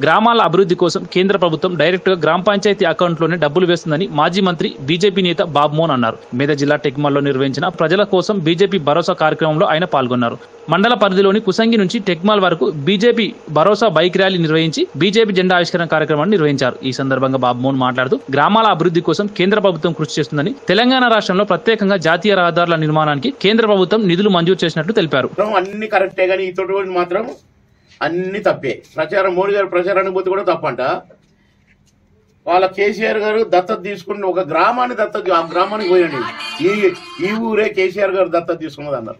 గ్రామాల అభివృద్ధి కోసం కేంద్ర ప్రభుత్వం డైరెక్ట్ గా గ్రామ పంచాయతీ అకౌంట్లోనే డబ్బులు వేస్తుందని మాజీ మంత్రి బీజేపీ నేత బాబ్మోన్ అన్నారు మేద జిల్లా టెక్మాల్లో నిర్వహించిన ప్రజల కోసం బీజేపీ భరోసా కార్యక్రమంలో ఆయన పాల్గొన్నారు మండల పరిధిలోని కుసంగి నుంచి టెక్మాల్ వరకు బీజేపీ భరోసా బైక్ ర్యాలీ నిర్వహించి బీజేపీ జెండా ఆవిష్కరణ కార్యక్రమాన్ని నిర్వహించారు ఈ సందర్భంగా బాబ్మోన్ మాట్లాడుతూ గ్రామాల అభివృద్ధి కోసం కేంద్ర ప్రభుత్వం కృషి చేస్తుందని తెలంగాణ రాష్ట్రంలో ప్రత్యేకంగా జాతీయ రహదారుల నిర్మాణానికి కేంద్ర ప్రభుత్వం నిధులు మంజూరు చేసినట్లు తెలిపారు మాత్రం అన్ని కరెక్టే కానీ ఈ తోటి మాత్రం అన్ని తప్పే ప్రచారం మోడీ గారు ప్రచారానికి పోతే కూడా తప్పంట వాళ్ళ కేసీఆర్ గారు దత్తత తీసుకున్న ఒక గ్రామాన్ని దత్తత ఆ గ్రామానికి పోయండి ఈ ఈ ఊరే కేసీఆర్ గారు దత్తత తీసుకున్నది అన్నారు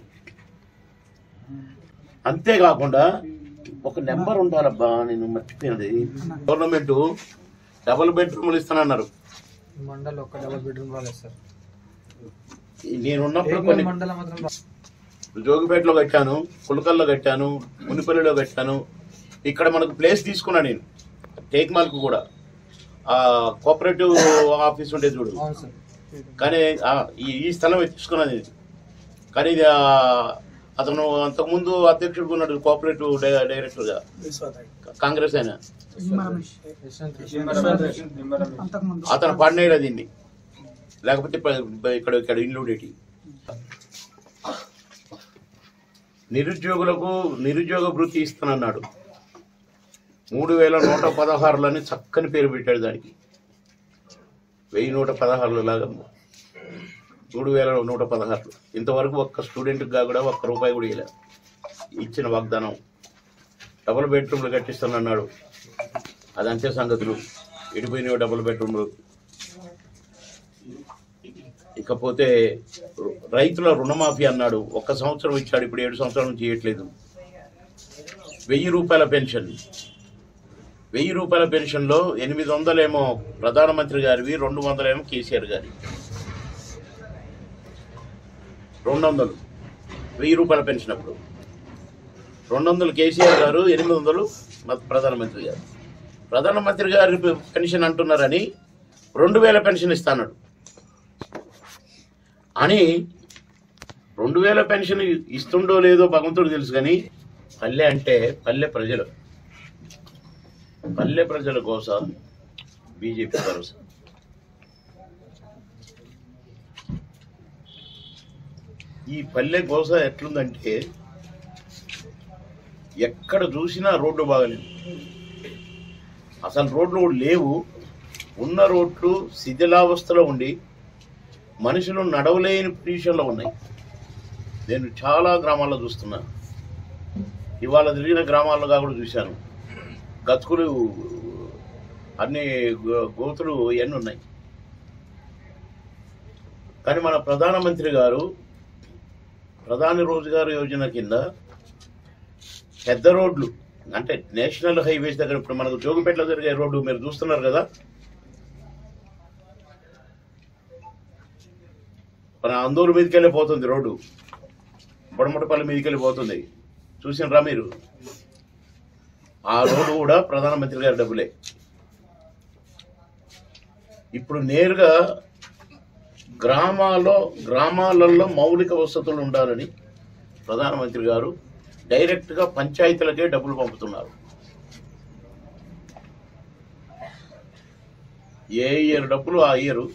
అంతేకాకుండా ఒక నెంబర్ ఉండాలబ్బా నేను మర్చిపోయినది గవర్నమెంట్ డబుల్ బెడ్రూమ్లు ఇస్తానన్నారు మండల్ ఒక డబుల్ బెడ్రూమ్ రాలేదు సార్ నేనున్నప్పుడు కొన్ని మండలం మాత్రం జోగిపేటలో కట్టాను కులకల్లో కట్టాను మునిపల్లిలో కట్టాను ఇక్కడ మనకు ప్లేస్ తీసుకున్నా నేను టేక్మాల్కు కూడా ఆ కోఆపరేటివ్ ఆఫీస్ ఉండేది చూడు అవును సార్ కానీ ఆ, ఈ ఈ స్థలం తీసుకున్నా నేను కానీ ఇది, ఆ, అతను అంతకుముందు అధ్యక్షుడు ఉన్నాడు కోఆపరేటివ్ డై- డైరెక్టర్గా కాంగ్రెస్ ఆయన అతను పడినాడు దీన్ని లేకపోతే ప- ఇక్కడ ఇక్కడ ఇల్లు ఉండేటి నిరుద్యోగులకు నిరుద్యోగ భృతి ఇస్తానన్నాడు మూడు వేల నూట పదహారులని చక్కని పేరు పెట్టాడు దానికి వెయ్యి నూట పదహారులు లాగా మూడు వేల నూట పదహారులు ఇంతవరకు ఒక్క స్టూడెంట్గా కూడా ఒక్క రూపాయి కూడా ఇవ్వలేదు ఇచ్చిన వాగ్దానం డబుల్ బెడ్రూమ్లు కట్టిస్తానన్నాడు అదంతే సంగతులు ఇడిపోయిన డబుల్ బెడ్రూమ్లు ఇకపోతే రు- రైతుల రుణమాఫీ అన్నాడు ఒక్క సంవత్సరం ఇచ్చాడు ఇప్పుడు ఏడు సంవత్సరాల నుంచి ఇవ్వట్లేదు వెయ్యి రూపాయల పెన్షన్ వెయ్యి రూపాయల పెన్షన్లో ఎనిమిది వందలేమో ప్రధానమంత్రి గారివి రెండు వందలేమో కేసీఆర్ గారి రెండు వందలు వెయ్యి రూపాయల పెన్షన్ అప్పుడు రెండు వందలు కేసీఆర్ గారు ఎనిమిది వందలు మన ప్రధానమంత్రి గారు ప్రధానమంత్రి గారి పెన్షన్ అంటున్నారని రెండు వేల పెన్షన్ ఇస్తాడు అని రెండు వేల పెన్షన్ ఇస్తుండో లేదో భగవంతుడు తెలుసు కానీ పల్లె అంటే పల్లె ప్రజలు పల్లె ప్రజల కోసం బీజేపీ భరోసా ఈ పల్లె కోస ఎట్లుందంటే ఎక్కడ చూసినా రోడ్లు బాగలేవు అసలు రోడ్లు కూడా లేవు ఉన్న రోడ్లు శిథిలావస్థలో ఉండి మనుషులు నడవలేని పొజిషన్లో ఉన్నాయి నేను చాలా గ్రామాల్లో చూస్తున్నా ఇవాళ తిరిగిన గ్రామాల్లో కూడా చూశాను గతుకులు అన్ని గో- గోతులు ఇవన్నీ ఉన్నాయి కానీ మన ప్రధానమంత్రి గారు ప్రధాని రోజ్గార్ యోజన కింద పెద్ద రోడ్లు అంటే నేషనల్ హైవేస్ దగ్గర ఇప్పుడు మనకు జోగిపేటలో జరిగే రోడ్డు మీరు చూస్తున్నారు కదా మన అందూరు మీదకి వెళ్ళిపోతుంది రోడ్డు బొడమటపల్లి మీదకి వెళ్ళిపోతుంది చూసినరా మీరు ఆ రోడ్డు కూడా ప్రధానమంత్రి గారి డబ్బులే ఇప్పుడు నేరుగా గ్రామాల్లో గ్రామాలలో మౌలిక వసతులు ఉండాలని ప్రధానమంత్రి గారు డైరెక్ట్గా పంచాయతీలకే డబ్బులు పంపుతున్నారు ఏ ఇయర్ డబ్బులు ఆ ఇయర్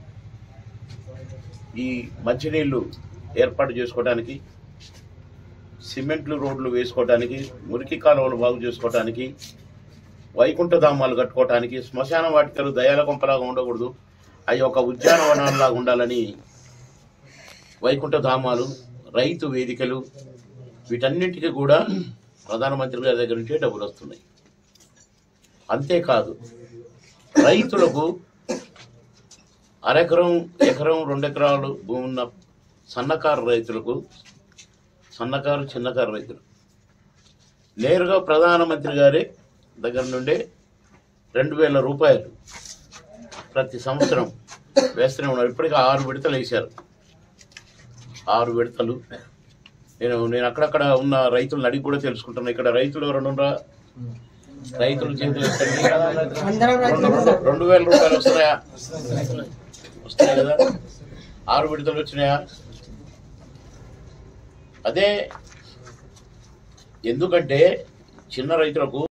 ఈ మంచినీళ్లు ఏర్పాటు చేసుకోవడానికి సిమెంట్లు రోడ్లు వేసుకోవడానికి మురికి కాలువలు బాగు చేసుకోవడానికి వైకుంఠ ధామాలు కట్టుకోవడానికి శ్మశాన వాటికలు దయాల కొంపలాగా ఉండకూడదు అవి ఒక ఉద్యానవనాలలాగా ఉండాలని వైకుంఠ ధామాలు రైతు వేదికలు వీటన్నిటికీ కూడా ప్రధానమంత్రి గారి దగ్గర నుంచే డబ్బులు వస్తున్నాయి అంతేకాదు రైతులకు అరెకరం ఎకరం రెండు ఎకరాలు భూమి ఉన్న సన్నకారు రైతులకు సన్నకారు చిన్నకారు రైతులు నేరుగా ప్రధానమంత్రి గారి దగ్గర నుండే రెండు వేల రూపాయలు ప్రతి సంవత్సరం వేస్తూనే ఉన్నారు ఇప్పటికీ ఆరు విడతలు వేశారు ఆరు విడతలు నేను నేను అక్కడక్కడ ఉన్న రైతులను అడిగి కూడా తెలుసుకుంటున్నా ఇక్కడ రైతులు ఎవరైనా ఉన్నారా? రైతులు చేతులు ఎత్తండి. రెండు రెండు వేల రూపాయలు వస్తున్నాయా వస్తున్నాయి కదా ఆరు విడతలు వచ్చినాయా అదే ఎందుకంటే చిన్న రైతులకు